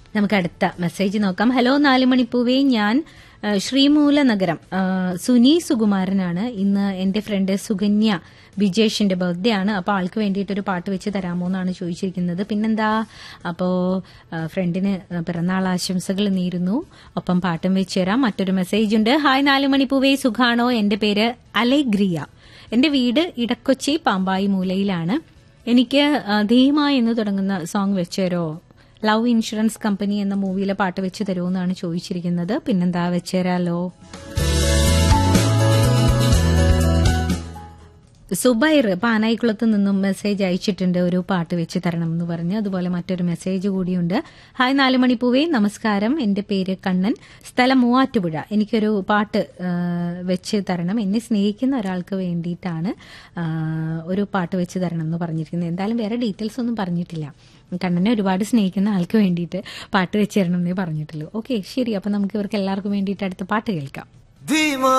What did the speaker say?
നമുക്ക് അടുത്ത മെസ്സേജ് നോക്കാം ഹലോ നാലുമണിപ്പൂവേ ഞാൻ ആ, ശ്രീമൂല നഗരം ആ, സുനി സുകുമാരനാണ് ഇന്ന് എന്റെ ഫ്രണ്ട് സുകന്യ വിജേഷിന്റെ ബർത്ത്ഡേ ആണ് അപ്പോൾ ആൾക്ക് വേണ്ടിയിട്ട് ഒരു പാട്ട് വെച്ച് തരാമോ എന്നാണ് ചോദിച്ചിരിക്കുന്നത് പിന്നെന്താ അപ്പോ ആ, ഫ്രണ്ടിന് പിറന്നാൾ ആശംസകൾ നേരുന്നു ഒപ്പം പാട്ടും വെച്ച് തരാം മറ്റൊരു മെസ്സേജ് ഉണ്ട് ഹായ് നാലുമണിപ്പൂവേ സുഖാണോ എന്റെ പേര് അലഗ്രിയ എന്റെ വീട് ഇടക്കൊച്ചി പാമ്പായി മൂലയിലാണ് എനിക്ക് ആ, ധീമ എന്ന് തുടങ്ങുന്ന സോങ് വെച്ചുതരോ ലവ് ഇൻഷുറൻസ് കമ്പനി എന്ന മൂവിയിലെ പാട്ട് വെച്ച് തരുമെന്നാണ് ചോദിച്ചിരിക്കുന്നത് പിന്നെന്താ വെച്ചുതരാലോ സുബൈർ പാനായിക്കുളത്ത് നിന്നും മെസ്സേജ് അയച്ചിട്ടുണ്ട് ഒരു പാട്ട് വെച്ച് തരണം എന്ന് പറഞ്ഞ് അതുപോലെ മറ്റൊരു മെസ്സേജ് കൂടിയുണ്ട് ഹായ് നാലുമണിപ്പൂവേ നമസ്കാരം എന്റെ പേര് കണ്ണൻ സ്ഥലം മൂവാറ്റുപുഴ എനിക്കൊരു പാട്ട് ആ, വെച്ച് തരണം എന്നെ സ്നേഹിക്കുന്ന ഒരാൾക്ക് വേണ്ടിയിട്ടാണ് ആ, ഒരു പാട്ട് വെച്ച് തരണം എന്ന് പറഞ്ഞിരിക്കുന്നത് എന്തായാലും വേറെ ഡീറ്റെയിൽസ് ഒന്നും പറഞ്ഞിട്ടില്ല കണ്ണനെ ഒരുപാട് സ്നേഹിക്കുന്ന ആൾക്ക് വേണ്ടിയിട്ട് പാട്ട് വെച്ച് തരണം എന്നേ പറഞ്ഞിട്ടുള്ളൂ ഓക്കെ ശരി അപ്പൊ നമുക്ക് ഇവർക്ക് എല്ലാവർക്കും വേണ്ടിയിട്ട് അടുത്ത പാട്ട് കേൾക്കാം ധീമാ